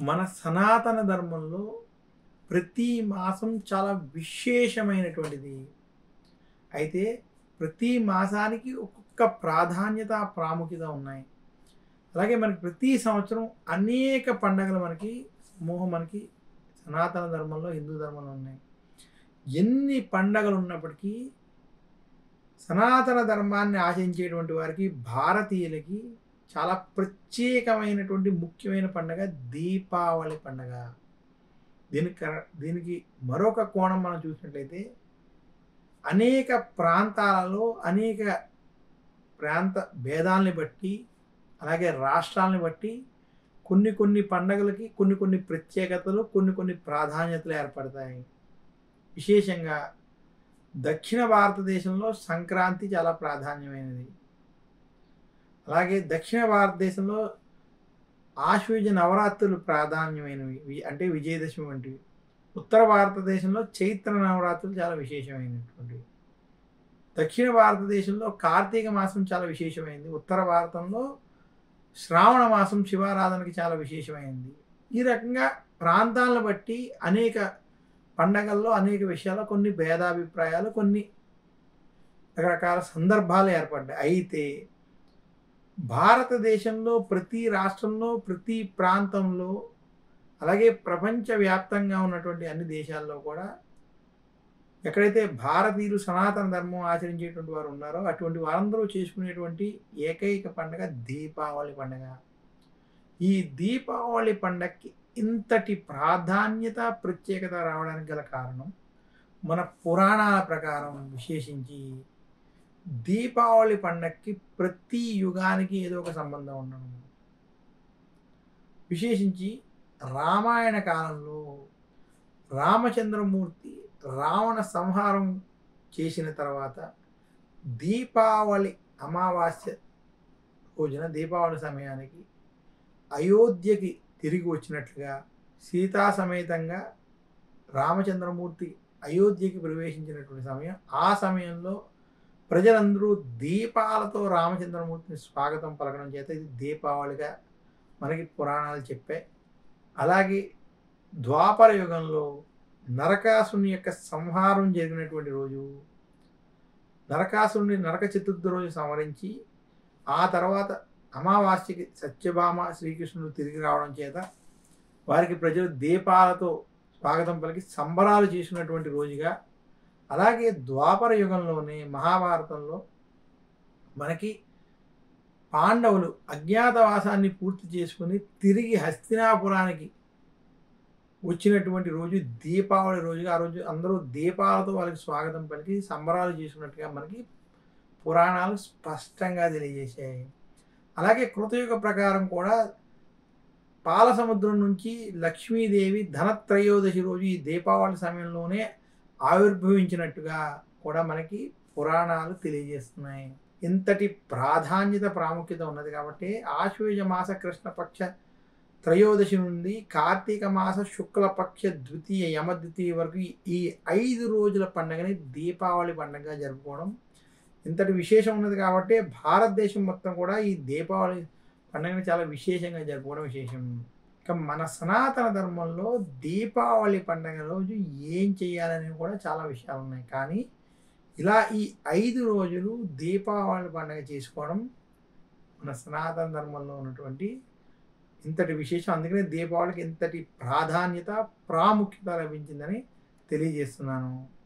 మన సనాతన ధర్మంలో ప్రతి మాసం చాలా విశేషమైనటువంటిది అయితే ప్రతి మాసానికి ఒక్కొక్క ప్రాధాన్యత ప్రాముఖ్యత ఉన్నాయి అలాగే మనకి ప్రతి సంవత్సరం అనేక పండగలు మనకి సమూహం మనకి సనాతన ధర్మంలో హిందూ ధర్మంలో ఉన్నాయి ఎన్ని పండగలు ఉన్నప్పటికీ సనాతన ధర్మాన్ని ఆచరించేటువంటి వారికి భారతీయులకి చాలా ప్రత్యేకమైనటువంటి ముఖ్యమైన పండగ దీపావళి పండగ దీనికి కర- దీనికి మరొక కోణం మనం చూసినట్లయితే అనేక ప్రాంతాలలో అనేక ప్రాంత భేదాలని బట్టి అలాగే రాష్ట్రాలని బట్టి కొన్ని కొన్ని పండగలకి కొన్ని కొన్ని ప్రత్యేకతలు కొన్ని కొన్ని ప్రాధాన్యతలు ఏర్పడతాయి విశేషంగా దక్షిణ భారతదేశంలో సంక్రాంతి చాలా ప్రాధాన్యమైనది అలాగే దక్షిణ భారతదేశంలో ఆశ్వయుజ నవరాత్రులు ప్రాధాన్యమైనవి వి- అంటే విజయదశమి వంటివి ఉత్తర భారతదేశంలో చైత్ర నవరాత్రులు చాలా విశేషమైనటువంటివి దక్షిణ భారతదేశంలో కార్తీక మాసం చాలా విశేషమైంది ఉత్తర భారతంలో శ్రావణ మాసం శివారాధనకి చాలా విశేషమైంది ఈ రకంగా ప్రాంతాలను బట్టి అనేక పండగల్లో అనేక విషయాల్లో కొన్ని భేదాభిప్రాయాలు కొన్ని రకరకాల సందర్భాలు ఏర్పడ్డాయి అయితే భారతదేశంలో ప్రతి రాష్ట్రంలో ప్రతి ప్రాంతంలో అలాగే ప్రపంచవ్యాప్తంగా ఉన్నటువంటి అన్ని దేశాల్లో కూడా ఎక్కడైతే భారతీయులు సనాతన ధర్మం ఆచరించేటువంటి వారు ఉన్నారో అటువంటి వారందరూ చేసుకునేటువంటి ఏకైక పండగ దీపావళి పండగ ఈ దీపావళి పండగకి ఇంతటి ప్రాధాన్యత ప్రత్యేకత రావడానికి గల కారణం మన పురాణాల ప్రకారం విశేషించి దీపావళి పండగకి ప్రతి యుగానికి ఏదో ఒక సంబంధం ఉండడం విశేషించి రామాయణ కాలంలో రామచంద్రమూర్తి రావణ సంహారం చేసిన తర్వాత దీపావళి అమావాస్య రోజున దీపావళి సమయానికి అయోధ్యకి తిరిగి వచ్చినట్లుగా సీతా సమేతంగా రామచంద్రమూర్తి అయోధ్యకి ప్రవేశించినటువంటి సమయం ఆ సమయంలో ప్రజలందరూ దీపాలతో రామచంద్రమూర్తిని స్వాగతం పలకడం చేత ఇది దీపావళిగా మనకి పురాణాలు చెప్పాయి అలాగే ద్వాపర యుగంలో నరకాసుని యొక్క సంహారం జరిగినటువంటి రోజు నరకాసుని నరక చతుర్థి రోజు సంహరించి ఆ తర్వాత అమావాస్యకి సత్యభామ శ్రీకృష్ణుడు తిరిగి రావడం చేత వారికి ప్రజలు దీపాలతో స్వాగతం పలికి సంబరాలు చేసుకున్నటువంటి రోజుగా అలాగే ద్వాపర యుగంలోనే మహాభారతంలో మనకి పాండవులు అజ్ఞాతవాసాన్ని పూర్తి చేసుకుని తిరిగి హస్తినాపురానికి వచ్చినటువంటి రోజు దీపావళి రోజుగా ఆ రోజు అందరూ దీపాలతో వాళ్ళకి స్వాగతం పలికి సంబరాలు చేసుకున్నట్టుగా మనకి పురాణాలు స్పష్టంగా తెలియజేశాయి అలాగే కృతయుగ ప్రకారం కూడా పాల సముద్రం నుంచి లక్ష్మీదేవి ధనత్రయోదశి రోజు ఈ దీపావళి సమయంలోనే ఆవిర్భవించినట్టుగా కూడా మనకి పురాణాలు తెలియజేస్తున్నాయి ఇంతటి ప్రాధాన్యత ప్రాముఖ్యత ఉన్నది కాబట్టి ఆశ్వయుజ మాస కృష్ణపక్ష త్రయోదశి నుండి కార్తీక మాస శుక్లపక్ష ద్వితీయ యమ ద్వితీయ వరకు ఈ- ఈ ఐదు రోజుల పండుగని దీపావళి పండుగగా జరుపుకోవడం ఇంతటి విశేషం ఉన్నది కాబట్టి భారతదేశం మొత్తం కూడా ఈ దీపావళి పండుగని చాలా విశేషంగా జరుపుకోవడం విశేషం ఇక మన సనాతన ధర్మంలో దీపావళి పండుగ రోజు ఏం చేయాలని కూడా చాలా విషయాలు ఉన్నాయి కానీ ఇలా ఈ ఐదు రోజులు దీపావళి పండుగ చేసుకోవడం మన సనాతన ధర్మంలో ఉన్నటువంటి ఇంతటి విశేషం అందుకనే దీపావళికి ఇంతటి ప్రాధాన్యత ప్రాముఖ్యత లభించిందని తెలియజేస్తున్నాను